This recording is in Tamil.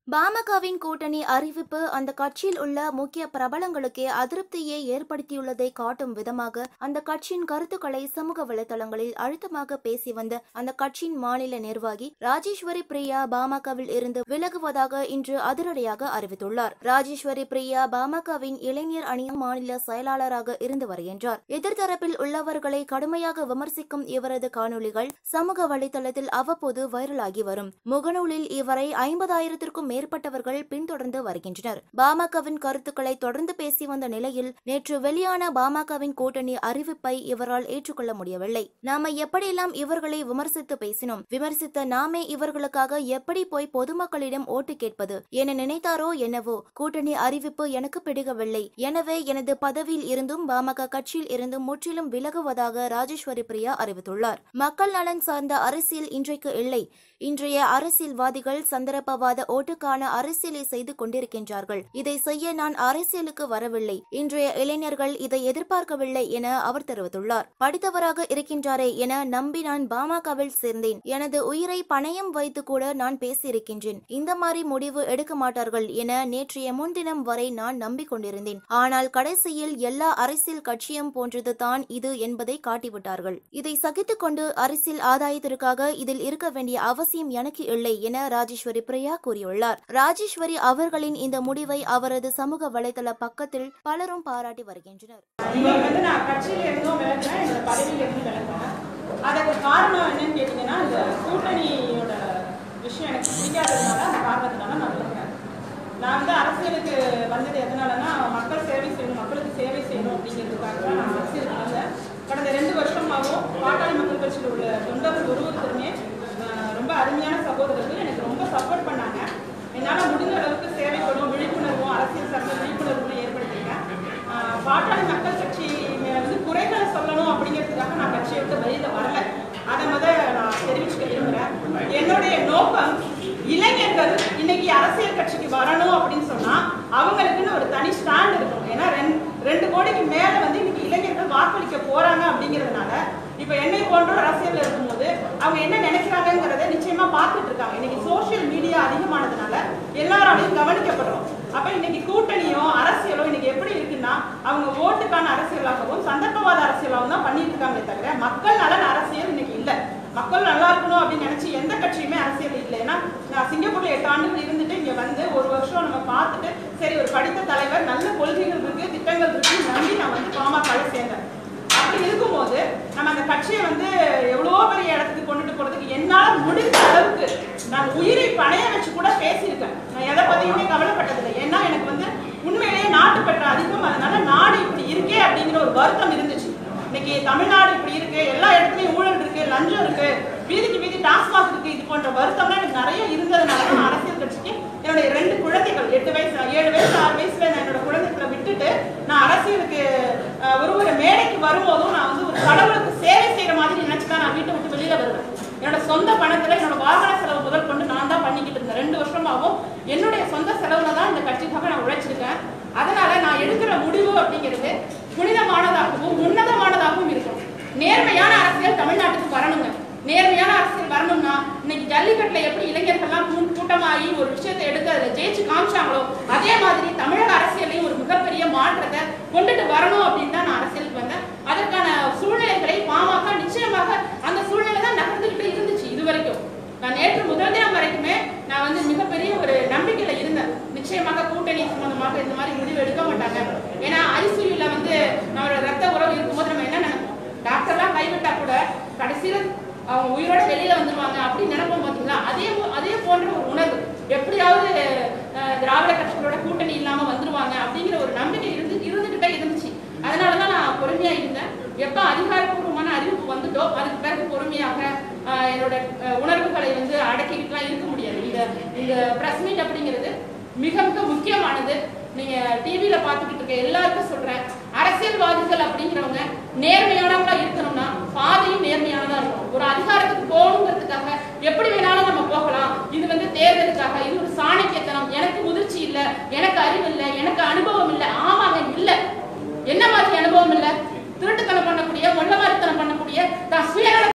பாமகவின் கூட்டணி அறிவிப்பு அந்த கட்சியில் உள்ள முக்கிய பிரபலங்களுக்கே அதிருப்தியை ஏற்படுத்தியுள்ளதை காட்டும் விதமாக அந்த கட்சியின் கருத்துக்களை சமூக வலைதளங்களில் அழுத்தமாக பேசி வந்த அந்த கட்சியின் மாநில நிர்வாகி ராஜேஸ்வரி பிரியா பாமகவில் இருந்து விலகுவதாக இன்று அதிரடியாக அறிவித்துள்ளார் ராஜேஸ்வரி பிரியா பாமகவின் இளைஞர் அணி மாநில செயலாளராக இருந்து வருகின்றார் எதிர்த்தரப்பில் உள்ளவர்களை கடுமையாக விமர்சிக்கும் இவரது காணொளிகள் சமூக வலைதளத்தில் அவ்வப்போது வைரலாகி வரும் முகநூலில் இவரை ஐம்பதாயிரத்திற்கும் மேற்பட்டவர்கள் பின்தொடர்ந்து வருகின்றனர் பாமகவின் கருத்துக்களை தொடர்ந்து பேசி வந்த நிலையில் நேற்று வெளியான பாமகவின் கூட்டணி அறிவிப்பை இவரால் ஏற்றுக்கொள்ள முடியவில்லை நாம எப்படியெல்லாம் இவர்களை விமர்சித்து பேசினோம் விமர்சித்த நாமே இவர்களுக்காக எப்படி போய் பொதுமக்களிடம் ஓட்டு கேட்பது என நினைத்தாரோ என்னவோ கூட்டணி அறிவிப்பு எனக்கு பிடிக்கவில்லை எனவே எனது பதவியில் இருந்தும் பாமக கட்சியில் இருந்தும் முற்றிலும் விலகுவதாக ராஜேஸ்வரி பிரியா அறிவித்துள்ளார் மக்கள் நலன் சார்ந்த அரசியல் இன்றைக்கு இல்லை இன்றைய அரசியல்வாதிகள் சந்தர்ப்பவாத ஓட்டுக்கான அரசியலை செய்து கொண்டிருக்கின்றார்கள் இதை செய்ய நான் அரசியலுக்கு வரவில்லை இன்றைய இளைஞர்கள் இதை எதிர்பார்க்கவில்லை என அவர் தெரிவித்துள்ளார் படித்தவராக இருக்கின்றாரே என நம்பி நான் பாமகவில் சேர்ந்தேன் எனது உயிரை பணயம் வைத்து கூட நான் பேசியிருக்கின்றேன் இந்த மாதிரி முடிவு எடுக்க மாட்டார்கள் என நேற்றைய முன்தினம் வரை நான் நம்பிக்கொண்டிருந்தேன் ஆனால் கடைசியில் எல்லா அரசியல் கட்சியும் போன்றது தான் இது என்பதை காட்டிவிட்டார்கள் இதை சகித்துக் கொண்டு அரசியல் ஆதாயத்திற்காக இதில் இருக்க வேண்டிய அவசியம் எனக்கு இல்லை என ராஜேஸ்வரி பிரியா கூறியுள்ளார் ராஜேஸ்வரி அவர்களின் இந்த முடிவை அவரது சமூக வலைதள பக்கத்தில் பலரும் பாராட்டி வருகின்றனர் இன்னைக்கு வந்து நான் கட்சியில இருந்தும் விளக்குறேன் என்னோட பதவியில இருந்து விளக்குறேன் அதுக்கு காரணம் என்னன்னு கேட்டீங்கன்னா இந்த கூட்டணியோட விஷயம் எனக்கு பிடிக்காததுனால அந்த காரணத்தினால நான் விளக்குறேன் நான் வந்து அரசியலுக்கு வந்தது எதனாலன்னா மக்கள் சேவை செய்யணும் மக்களுக்கு சேவை செய்யணும் அப்படிங்கிறதுக்காக தான் நான் அரசியலுக்கு வந்தேன் கடந்த ரெண்டு வருஷமாகவும் பாட்டாளி மக்கள் கட்சியில் உள்ள தொண்டர்கள் ஒரு ஒருத்தருமே ஆஹ், ரொம்ப அருமையான சகோதரர்கள் எனக்கு ரொம்ப சப்போர்ட் பண்ணாங்க என்னால் முடிஞ்ச அளவுக்கு சேவைகளும் விழிப்புணர்வும் அரசியல் சட்ட விழிப்புணர்வும் ஏற்படுத்தியிருக்கேன் ஆஹ் பாட்டாளி மக்கள் கட்சி மேல வந்து குறைகளை சொல்லணும் அப்படிங்கிறதுக்காக நான் கட்சியை விட்டு வெளியில வரல அதை முத நான் தெரிவிச்சுக்க விரும்புறேன் என்னுடைய நோக்கம் இளைஞர்கள் இன்னைக்கு அரசியல் கட்சிக்கு வரணும் அப்படின்னு சொன்னா அவங்களுக்குன்னு ஒரு தனி ஸ்டாண்ட் இருக்கும் ஏன்னா ரெண்டு ரெண்டு கோடிக்கு மேல வந்து இன்னைக்கு இளைஞர்கள் வாக்களிக்க போறாங்க அப்படிங்கிறதுனால இப்ப என்னை போன்ற அரசியல் இருக்கும்போது அவங்க என்ன நினைக்கிறாங்கிறத நிச்சயமா பார்த்துட்டு இருக்காங்க இன்னைக்கு சோஷியல் மீடியா அதிகமானதுனால எல்லாராலையும் கவனிக்கப்படுறோம் அப்ப இன்னைக்கு கூட்டணியோ அரசியலோ இன்னைக்கு எப்படி இருக்குன்னா அவங்க ஓட்டுக்கான அரசியலாகவும் சந்தர்ப்பவாத அரசியலாகவும் தான் பண்ணிட்டு இருக்காங்களே தவிர மக்கள் நலன் அரசியல் இன்னைக்கு இல்ல மக்கள் நல்லா இருக்கணும் அப்படின்னு நினைச்சு எந்த கட்சியுமே அரசியல் இல்லை ஏன்னா நான் சிங்கப்பூர்ல எட்டு ஆண்டுகள் இருந்துட்டு இங்க வந்து ஒரு வருஷம் நம்ம பார்த்துட்டு சரி ஒரு படித்த தலைவர் நல்ல கொள்கைகள் இருக்கு திட்டங்கள் இருக்குன்னு நம்பி நான் வந்து பாமக சேர்ந்தேன் அப்படி இருக்கும்போது நம்ம அந்த கட்சியை வந்து எவ்வளோ பெரிய இடத்துக்கு கொண்டுட்டு போறதுக்கு என்னால முடிந்த அளவுக்கு நான் உயிரை பணைய வச்சு கூட பேசியிருக்கேன் நான் எதை பத்தியுமே கவலைப்பட்டதில்லை ஏன்னா எனக்கு வந்து உண்மையிலேயே நாட்டுப்பற்று அதிகம் அதனால நாடு இப்படி இருக்கே அப்படிங்கிற ஒரு வருத்தம் இருந்துச்சு இன்னைக்கு தமிழ்நாடு இப்படி இருக்கு எல்லா இடத்துலயும் ஊழல் இருக்கு லஞ்சம் இருக்கு வீதிக்கு வீதி டாஸ்மாக் இருக்கு இது போன்ற வருத்தம்லாம் எனக்கு நிறைய இருந்ததுனால தான் நான் அரசியல் கட்சிக்கு என்னுடைய ரெண்டு குழந்தைகள் எட்டு வயசு ஏழு வயசு ஆறு வயசுல நான் என்னோட குழந்தைகளை விட்டுட்டு நான் அரசியலுக்கு அஹ், ஒரு ஒரு மேடைக்கு வரும்போதும் நான் வந்து ஒரு கடவுளுக்கு சேவை செய்யற மாதிரி நினைச்சுதான் நான் வீட்டை விட்டு வெளியில வருவேன் என்னோட சொந்த பணத்துல என்னோட வாகன செலவு முதல் கொண்டு நான் தான் பண்ணிக்கிட்டு இருந்தேன் ரெண்டு வருஷமாவும் என்னுடைய சொந்த செலவுல தான் இந்த கட்சிக்காக நான் உழைச்சிருக்கேன் அதனால நான் எடுக்கிற முடிவு அப்படிங்கிறது புனிதமானதாகவும் உன்னதமானதாகவும் இருக்கும் நேர்மையான அரசியல் தமிழ்நாட்டுக்கு வரணுங்க நேர்மையான அரசியல் வரணும்னா இன்னைக்கு ஜல்லிக்கட்டுல எப்படி இளைஞர்கள்லாம் கூ- கூட்டமாகி ஒரு விஷயத்தை எடுத்து அதுல ஜெயிச்சு காமிச்சாங்களோ அதே மாதிரி தமிழக அரசியலையும் ஒரு மிகப்பெரிய மாற்றத்தை கொண்டுட்டு வரணும் அப்படின்னு தான் நான் அரசியலுக்கு வந்தேன் அதற்கான சூழ்நிலைகளை பாமக நிச்சயமாக அந்த சூழ்நிலை தான் நகர்ந்துகிட்டு இருந்துச்சு இது வரைக்கும் நான் நேற்று முதல் தினம் வரைக்குமே நான் வந்து மிகப்பெரிய ஒரு நம்பிக்கையில இருந்தேன் நிச்சயமாக கூட்டணி சம்பந்தமாக இந்த மாதிரி முடிவு எடுக்க மாட்டாங்க ஏன்னா ஐசியூல வந்து நம்மளோட ரத்த உறவு இருக்கும்போது நம்ம என்ன நினைப்போம் டாக்டர்லாம் கைவிட்டா கூட கடைசியில அவங்க உயிரோட வெளியில வந்துருவாங்க அப்படின்னு நினைப்போம் பாத்தீங்களா அதே போ- அதே போன்ற ஒரு உணர்வு எப்படியாவது அஹ், திராவிட கட்சிகளோட கூட்டணி இல்லாம வந்துருவாங்க அப்படிங்கிற ஒரு நம்பிக்கை இருந்து இருந்துகிட்டே இருந்துச்சு அதனாலதான் நான் பொறுமையா இருந்தேன் எப்ப அதிகாரப்பூர்வமான அறிவிப்பு வந்துட்டோ அதுக்கு பிறகு பொறுமையாக அஹ், என்னோட அஹ், உணர்வுகளை வந்து அடக்கிக்கிட்டுலாம் இருக்க முடியாது இந்த இந்த பிரஸ் மீட் அப்படிங்கிறது மிக மிக முக்கியமானது நீங்க டிவியில பார்த்துக்கிட்டு இருக்க எல்லாருக்கும் சொல்றேன் அரசியல்வாதிகள் அப்படிங்கிறவங்க நேர்மையானவங்களா இருக்கணும்னா பாதையும் நேர்மையானதா இருக்கணும் ஒரு அதிகாரத்துக்கு போகணுங்கிறதுக்காக எப்படி வேணாலும் நம்ம போகலாம் இது வந்து தேர்தலுக்காக இது ஒரு சாணக்கியத்தனம் எனக்கு முதிர்ச்சி இல்ல எனக்கு அறிவு இல்ல எனக்கு அனுபவம் இல்ல ஆமாங்க இல்ல என்ன மாதிரி அனுபவம் இல்ல திருட்டுத்தனம் பண்ணக்கூடிய மொள்ளமாரித்தனம் பண்ணக்கூடிய தான் சுயநல